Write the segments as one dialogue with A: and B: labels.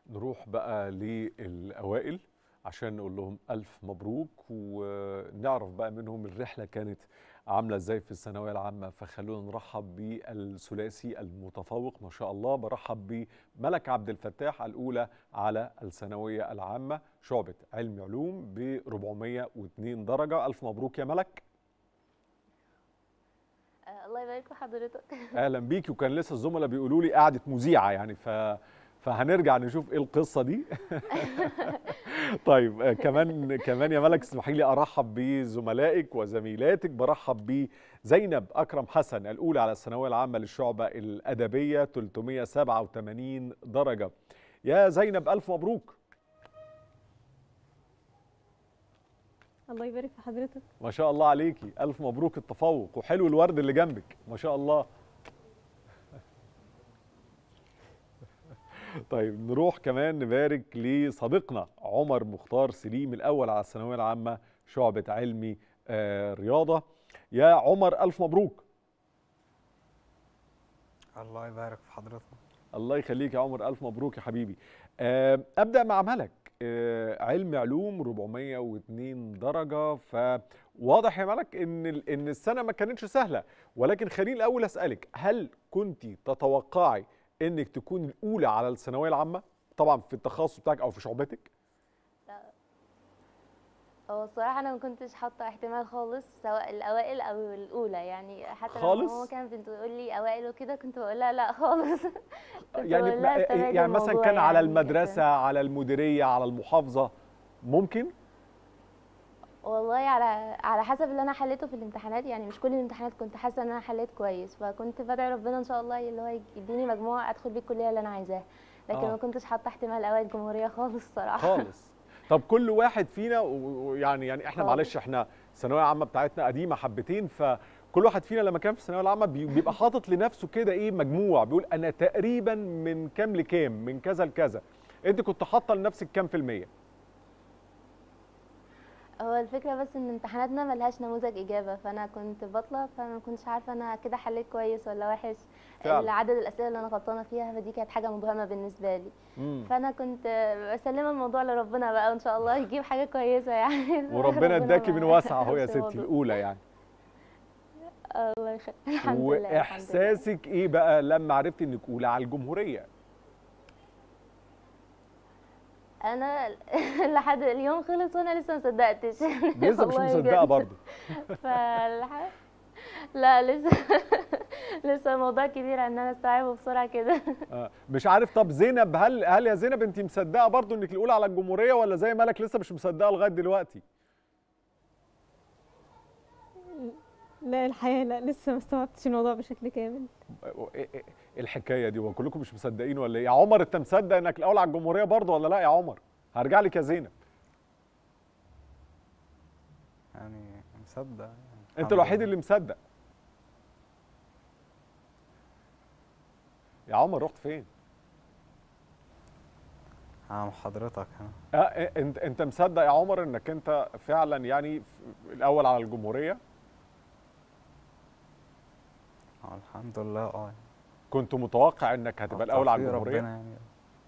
A: نروح بقى للأوائل عشان نقول لهم ألف مبروك ونعرف بقى منهم الرحلة كانت عاملة ازاي في الثانوية العامة فخلونا نرحب بالثلاثي المتفوق ما شاء الله برحب بملك عبد الفتاح الأولى على الثانوية العامة شعبة علم علوم ب 402 درجة ألف مبروك يا ملك
B: آه، الله يبارك في حضرتك
A: اهلا بيكي وكان لسه الزملاء بيقولوا لي قعده مذيعه يعني ف فهنرجع نشوف ايه القصه دي طيب آه، كمان كمان يا ملك اسمحي لي ارحب بزملائك وزميلاتك برحب بزينب اكرم حسن الاولى على الثانويه العامه للشعبه الادبيه 387 درجه يا زينب الف مبروك
C: الله يبارك في حضرتك
A: ما شاء الله عليكي الف مبروك التفوق وحلو الورد اللي جنبك ما شاء الله طيب نروح كمان نبارك لصديقنا عمر مختار سليم الاول على الثانويه العامه شعبه علمي آه رياضه يا عمر الف مبروك
D: الله يبارك في حضرتك
A: الله يخليك يا عمر الف مبروك يا حبيبي آه ابدا مع ملك آه علم علوم 402 درجه فواضح يا ملك ان ال- ان السنه ما كانتش سهله ولكن خليني الاول اسالك هل كنت تتوقعي انك تكون الاولى على الثانويه العامه طبعا في التخصص بتاعك او في شعبتك
B: هو الصراحة أنا ما كنتش حاطة احتمال خالص سواء الأوائل أو الأولى يعني حتى
A: خالص؟
B: لما ماما كانت بتقول لي أوائل وكده كنت بقول لها لا خالص كنت
A: يعني
B: بقول لها
A: ما-
B: استبعدي
A: يعني مثلا
B: الموضوع
A: كان على
B: يعني
A: المدرسه على المديريه على المحافظه ممكن
B: والله على على حسب اللي أنا حليته في الامتحانات يعني مش كل الامتحانات كنت حاسة إن أنا حليت كويس فكنت بدعي ربنا إن شاء الله اللي هو يديني مجموع أدخل بيه الكلية اللي أنا عايزاها لكن
A: آه.
B: ما كنتش حاطة احتمال أوائل الجمهورية خالص الصراحة
A: خالص طب كل واحد فينا ويعني يعني احنا
B: خالص.
A: معلش احنا الثانويه العامه بتاعتنا قديمه حبتين فكل واحد فينا لما كان في الثانويه العامه بي- بيبقى حاطط لنفسه كده ايه مجموع بيقول انا تقريبا من كام لكام من كذا لكذا انت كنت حاطه لنفسك كام في الميه
B: هو الفكرة بس ان امتحاناتنا ملهاش نموذج إجابة فأنا كنت بطلع فأنا ما كنتش عارفة أنا كده حليت كويس ولا وحش
A: فعلا.
B: عدد الأسئلة اللي أنا غلطانة فيها فدي كانت حاجة مبهمة بالنسبة لي
A: مم.
B: فأنا كنت بسلم الموضوع لربنا بقى وإن شاء الله يجيب حاجة كويسة يعني
A: وربنا اداكي من
B: معاه.
A: واسع اهو يا
B: نفس
A: ستي
B: الموضوع.
A: الاولى يعني
B: الله يخليك الحمد لله الحمد لله.
A: واحساسك ايه بقى لما عرفتي انك اولى على الجمهوريه
B: أنا لحد اليوم خلص وأنا لسه مصدقتش
A: لسه مش
B: والله
A: مصدقه
B: بجد.
A: برضه
B: فالح... لا لسه لسه الموضوع كبير ان انا استوعبه بسرعه كده
A: آه، مش عارف طب زينب هل هل يا زينب انت مصدقه برضو انك الاولى على الجمهوريه ولا زي مالك لسه مش مصدقه لغايه دلوقتي
C: لا الحقيقه لا لسه ما استوعبتش الموضوع بشكل كامل
A: إيه- إيه- إيه الحكايه دي وكلكم مش مصدقين ولا ايه يا عمر انت مصدق انك الاول على الجمهوريه برضو ولا لا يا عمر هرجع لك يا زينب
D: يعني مصدق يعني
A: انت
D: الحمد
A: الوحيد
D: لله.
A: اللي مصدق يا عمر رحت فين
D: انا مع حضرتك هنا
A: آه إيه، انت انت مصدق يا عمر انك انت فعلا يعني في- الاول على الجمهوريه
D: آه، الحمد لله اه
A: كنت متوقع انك هتبقى الاول على
D: توفيق
A: الجمهوريه
D: ربنا يعني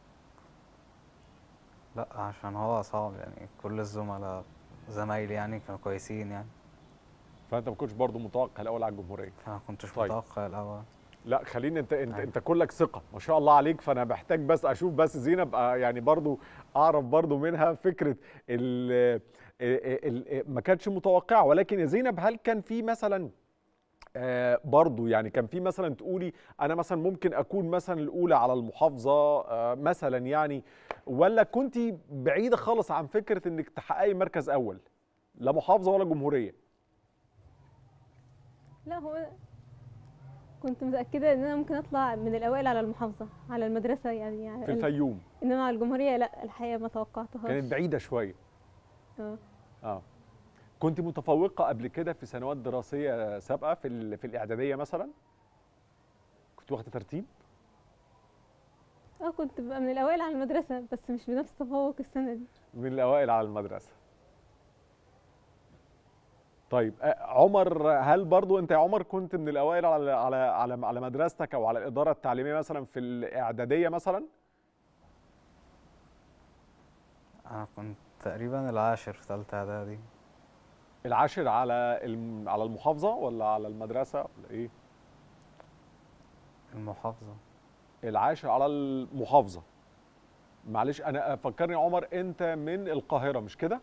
D: لا عشان هو صعب يعني كل الزملاء زمايلي يعني كانوا كويسين يعني
A: فانت ما كنتش برضو متوقع الاول على الجمهوريه
D: فما كنتش
A: طيب.
D: متوقع الاول
A: لا خليني انت انت,
D: أيوة.
A: انت كلك ثقه ما شاء الله عليك فانا محتاج بس اشوف بس زينب آه، يعني برضو اعرف برضو منها فكره ال ال ال ما كانتش متوقعه ولكن يا زينب هل كان في مثلا آه برضو يعني كان في مثلا تقولي انا مثلا ممكن اكون مثلا الاولى على المحافظه آه مثلا يعني ولا كنت بعيده خالص عن فكره انك تحققي مركز اول لا محافظه ولا جمهوريه
C: لا هو كنت متاكده ان انا ممكن اطلع من الاوائل على المحافظه على المدرسه يعني, يعني
A: في الفيوم
C: انما على الجمهوريه لا الحقيقه ما توقعتهاش
A: كانت بعيده شويه
C: اه
A: اه كنت متفوقة قبل كده في سنوات دراسية سابقة في ال- في الإعدادية مثلا؟ كنت واخدة ترتيب؟
C: اه كنت ببقى من الاوائل على المدرسه بس مش بنفس تفوق السنه دي
A: من الأوائل على المدرسة. طيب آه، عمر هل برضو أنت يا عمر كنت من الأوائل على على على على مدرستك أو على الإدارة التعليمية مثلا في الإعدادية مثلا؟
D: انا كنت تقريبا العاشر في تالتة اعدادي
A: العاشر على الم... على المحافظه ولا على المدرسه ولا ايه
D: المحافظة
A: العاشر على المحافظه معلش انا فكرني يا عمر انت من القاهره مش كده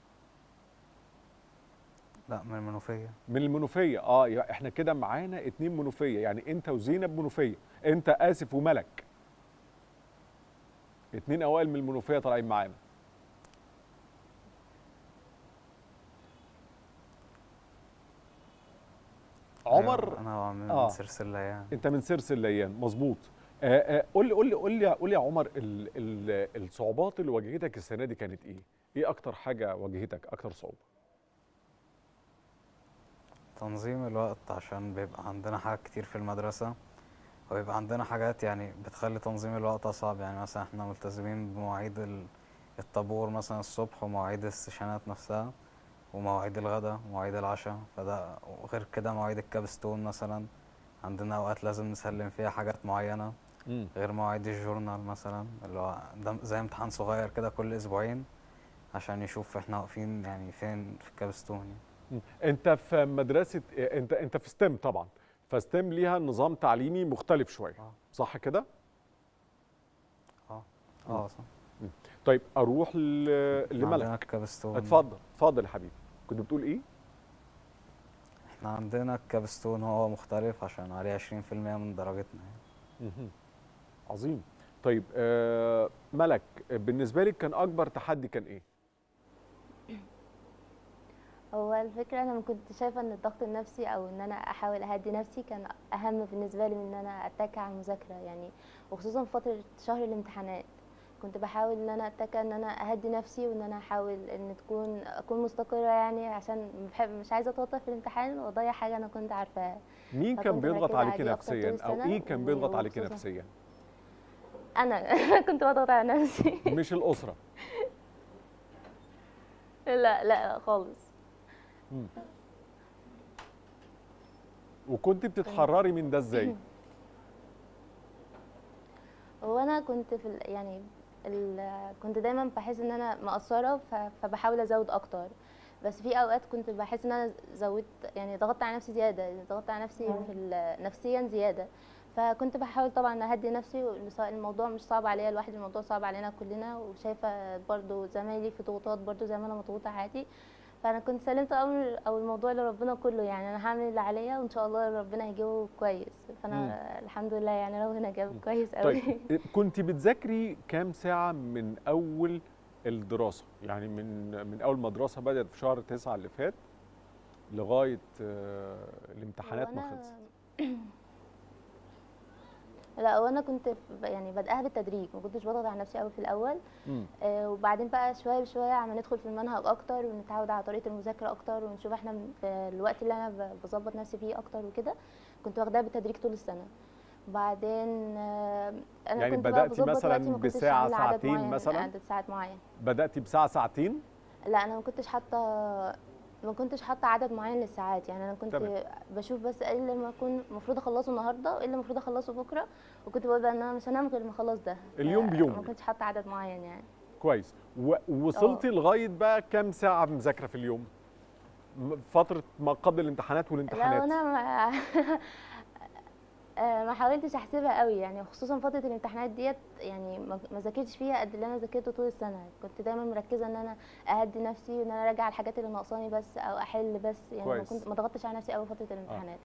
D: لا من المنوفية
A: من المنوفيه اه يا احنا كده معانا اتنين منوفيه يعني انت وزينب منوفيه انت اسف وملك اتنين اوائل من المنوفيه طالعين معانا عمر
D: أيوة، انا من
A: آه.
D: من سرسلة يعني
A: انت من سرس الليان مظبوط آه، آه، قول لي قول لي قول لي قول لي يا عمر ال ال الصعوبات اللي واجهتك السنه دي كانت ايه؟ ايه اكتر حاجه واجهتك اكتر صعوبه؟
D: تنظيم الوقت عشان بيبقى عندنا حاجات كتير في المدرسة ويبقى عندنا حاجات يعني بتخلي تنظيم الوقت أصعب يعني مثلا احنا ملتزمين بمواعيد ال- الطابور مثلا الصبح ومواعيد السيشنات نفسها ومواعيد الغداء ومواعيد العشاء فده وغير كده مواعيد الكابستون مثلا عندنا أوقات لازم نسلم فيها حاجات معينة
A: مم.
D: غير مواعيد الجورنال مثلا اللي هو ده زي امتحان صغير كده كل أسبوعين عشان يشوف احنا واقفين يعني فين في الكابستون يعني.
A: مم. انت في مدرسه انت انت في ستيم طبعا فستيم ليها نظام تعليمي مختلف شويه
D: آه.
A: صح كده؟
D: اه اه صح
A: طيب اروح ل-
D: إحنا عندنا
A: لملك
D: الكابستون
A: اتفضل اتفضل يا حبيبي كنت بتقول ايه؟
D: احنا عندنا الكابستون هو مختلف عشان عليه 20% من درجتنا يعني.
A: مهم. عظيم طيب آه ملك بالنسبه لك كان اكبر تحدي كان ايه؟
B: هو الفكرة أنا ما كنت شايفة إن الضغط النفسي أو إن أنا أحاول أهدي نفسي كان أهم بالنسبة لي من إن أنا أتكي على المذاكرة يعني وخصوصا في فترة شهر الامتحانات كنت بحاول إن أنا أتكي إن أنا أهدي نفسي وإن أنا أحاول إن تكون أكون مستقرة يعني عشان بحب مش عايزة أتوتر في الامتحان وأضيع حاجة أنا كنت عارفاها
A: مين كان
B: فكنت
A: بيضغط
B: مركزة
A: عليكي
B: عليه أكتر طول
A: نفسيا او
B: السنة
A: ايه كان بيضغط عليكي
B: وخصوصاً-
A: نفسيا؟
B: أنا كنت بضغط على نفسي
A: مش الاسره
B: لا لا خالص
A: وكنت بتتحرري من ده ازاي؟
B: هو انا كنت في ال- يعني ال كنت دايما بحس ان انا مقصره ف- فبحاول ازود اكتر بس في اوقات كنت بحس ان انا زودت يعني ضغطت على نفسي زياده يعني ضغطت على نفسي في ال- نفسيا زياده فكنت بحاول طبعا اهدي نفسي والص- الموضوع مش صعب عليا لوحدي الموضوع صعب علينا كلنا وشايفه برضو زمايلي في ضغوطات برضو زي ما انا مضغوطه عادي فانا كنت سلمت امر او الموضوع لربنا كله يعني انا هعمل اللي عليا وان شاء الله ربنا هيجيبه كويس فانا الحمد لله يعني ربنا جاب كويس قوي
A: طيب كنت بتذاكري كام ساعه من اول الدراسه؟ يعني من من اول ما الدراسه بدات في شهر تسعة اللي فات لغايه آه، الامتحانات ما
B: هو أنا-
A: خلصت
B: لا وانا كنت ف- يعني بادئها بالتدريج ما كنتش بضغط على نفسي قوي في الاول
A: مم.
B: آه وبعدين بقى شويه بشويه عم ندخل في المنهج اكتر ونتعود على طريقه المذاكره اكتر ونشوف احنا من- آه، الوقت اللي انا ب- بظبط نفسي فيه اكتر وكده كنت واخداها بالتدريج طول السنه بعدين آه انا
A: يعني
B: كنت بقى
A: بدأتي
B: بظبط
A: مثلاً
B: وقتي ما كنتش
A: بساعة،
B: عاملة عدد
A: ساعتين
B: معين،
A: مثلاً؟
B: عدد ساعات معين
A: بداتي بساعه ساعتين؟
B: لا انا ما كنتش حاطه ما كنتش حاطه عدد معين للساعات يعني انا كنت
A: تمام.
B: بشوف بس ايه اللي ما اكون المفروض اخلصه النهارده وايه اللي المفروض اخلصه بكره وكنت بقول بقى ان انا مش هنام غير ما اخلص ده
A: اليوم
B: ف-
A: بيوم
B: ما
A: يعني.
B: كنتش حاطه عدد معين يعني
A: كويس و- ووصلتي لغايه بقى كام ساعه مذاكره في اليوم؟ م- فتره ما قبل الامتحانات
B: لا
A: والامتحانات
B: وانا ما آه، ما حاولتش احسبها قوي يعني خصوصا فتره الامتحانات ديت يعني ما ما ذاكرتش فيها قد اللي انا ذاكرته طول السنه كنت دايما مركزه ان انا اهدي نفسي وان انا اراجع الحاجات اللي ناقصاني بس او احل بس يعني ما
A: كويس.
B: كنت ما ضغطتش على نفسي قوي فتره الامتحانات